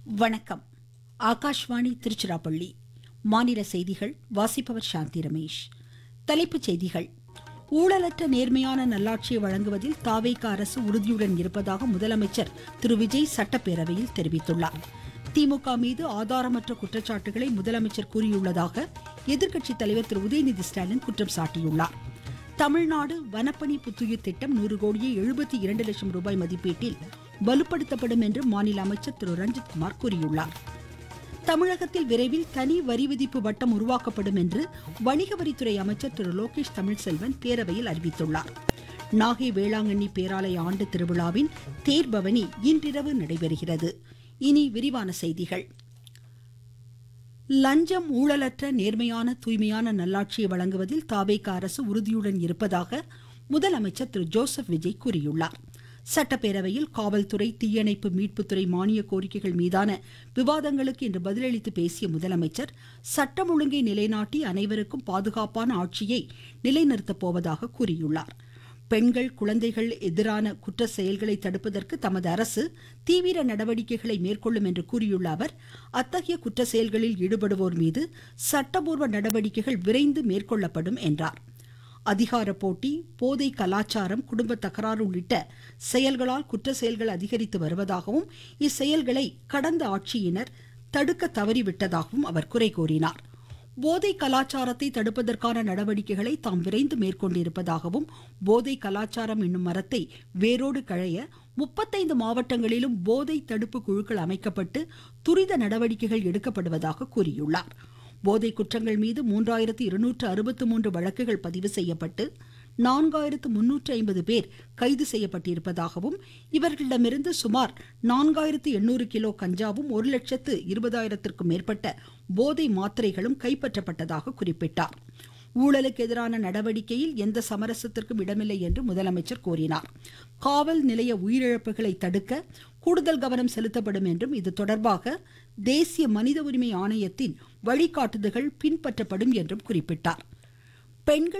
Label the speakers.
Speaker 1: வணக்கம் ஆகாஷ்வாணி திருச்சிராப்பள்ளி மாநில செய்திகள் வாசிப்பவர் சாந்தி ரமேஷ் தலைப்புச் செய்திகள் ஊழலற்ற நேர்மையான நல்லாட்சியை வழங்குவதில் தாவேக அரசு உறுதியுடன் இருப்பதாக முதலமைச்சர் திரு விஜய் சட்டப்பேரவையில் தெரிவித்துள்ளார் திமுக மீது ஆதாரமற்ற குற்றச்சாட்டுகளை முதலமைச்சர் கூறியுள்ளதாக எதிர்க்கட்சித் தலைவர் திரு உதயநிதி ஸ்டாலின் குற்றம் சாட்டியுள்ளார் தமிழ்நாடு வனப்பணி புத்துயிர் திட்டம் நூறு கோடியே எழுபத்தி இரண்டு லட்சம் ரூபாய் மதிப்பீட்டில் வலுப்படுத்தப்படும் என்று மாநில அமைச்சர் திரு ரஞ்சித் குமார் கூறியுள்ளார் தமிழகத்தில் விரைவில் தனி வரி விதிப்பு வட்டம் உருவாக்கப்படும் என்று வணிக வரித்துறை அமைச்சர் திரு லோகேஷ் தமிழ்செல்வன் பேரவையில் அறிவித்துள்ளார் நாகை வேளாங்கண்ணி பேராலய ஆண்டு திருவிழாவின் தேர்பவனி இன்றிரவு நடைபெறுகிறது இனி விரிவான செய்திகள் லஞ்சம் ஊழலற்ற நேர்மையான தூய்மையான நல்லாட்சியை வழங்குவதில் தாவேக அரசு உறுதியுடன் இருப்பதாக முதலமைச்சர் திரு ஜோசப் விஜய் கூறியுள்ளார் சட்டப்பேரவையில் காவல்துறை தீயணைப்பு மீட்புத்துறை மானிய கோரிக்கைகள் மீதான விவாதங்களுக்கு இன்று பதிலளித்து பேசிய முதலமைச்சர் சட்டம் ஒழுங்கை நிலைநாட்டி அனைவருக்கும் பாதுகாப்பான ஆட்சியை நிலைநிறுத்தப் போவதாக கூறியுள்ளார் பெண்கள் குழந்தைகள் எதிரான குற்ற செயல்களை தடுப்பதற்கு தமது அரசு தீவிர நடவடிக்கைகளை மேற்கொள்ளும் என்று கூறியுள்ள அவர் அத்தகைய குற்ற செயல்களில் ஈடுபடுவோர் மீது சட்டபூர்வ நடவடிக்கைகள் விரைந்து மேற்கொள்ளப்படும் என்றார் அதிகார போட்டி போதை கலாச்சாரம் குடும்ப தகராறு உள்ளிட்ட செயல்களால் குற்ற செயல்கள் அதிகரித்து வருவதாகவும் இச்செயல்களை கடந்த ஆட்சியினர் தடுக்க தவறிவிட்டதாகவும் அவர் குறை கூறினார் போதை கலாச்சாரத்தை தடுப்பதற்கான நடவடிக்கைகளை தாம் விரைந்து மேற்கொண்டிருப்பதாகவும் போதை கலாச்சாரம் என்னும் மரத்தை வேரோடு களைய முப்பத்தைந்து மாவட்டங்களிலும் போதை தடுப்பு குழுக்கள் அமைக்கப்பட்டு துரித நடவடிக்கைகள் எடுக்கப்படுவதாக கூறியுள்ளார் போதை குற்றங்கள் மீது மூன்றாயிரத்து இருநூற்று அறுபத்து மூன்று வழக்குகள் பதிவு செய்யப்பட்டு நான்காயிரத்து முன்னூற்று ஐம்பது பேர் கைது செய்யப்பட்டிருப்பதாகவும் இவர்களிடமிருந்து சுமார் நான்காயிரத்து எண்ணூறு கிலோ கஞ்சாவும் ஒரு லட்சத்து இருபதாயிரத்திற்கும் மேற்பட்ட போதை மாத்திரைகளும் கைப்பற்றப்பட்டதாக குறிப்பிட்டார் ஊழலுக்கு எதிரான நடவடிக்கையில் எந்த சமரசத்திற்கும் இடமில்லை என்று முதலமைச்சர் கூறினார் காவல் நிலைய உயிரிழப்புகளை தடுக்க கூடுதல் கவனம் செலுத்தப்படும் என்றும் இது தொடர்பாக தேசிய மனித உரிமை ஆணையத்தின் வழிகாட்டுதல்கள் பின்பற்றப்படும் என்றும் குறிப்பிட்டார் பெண்கள்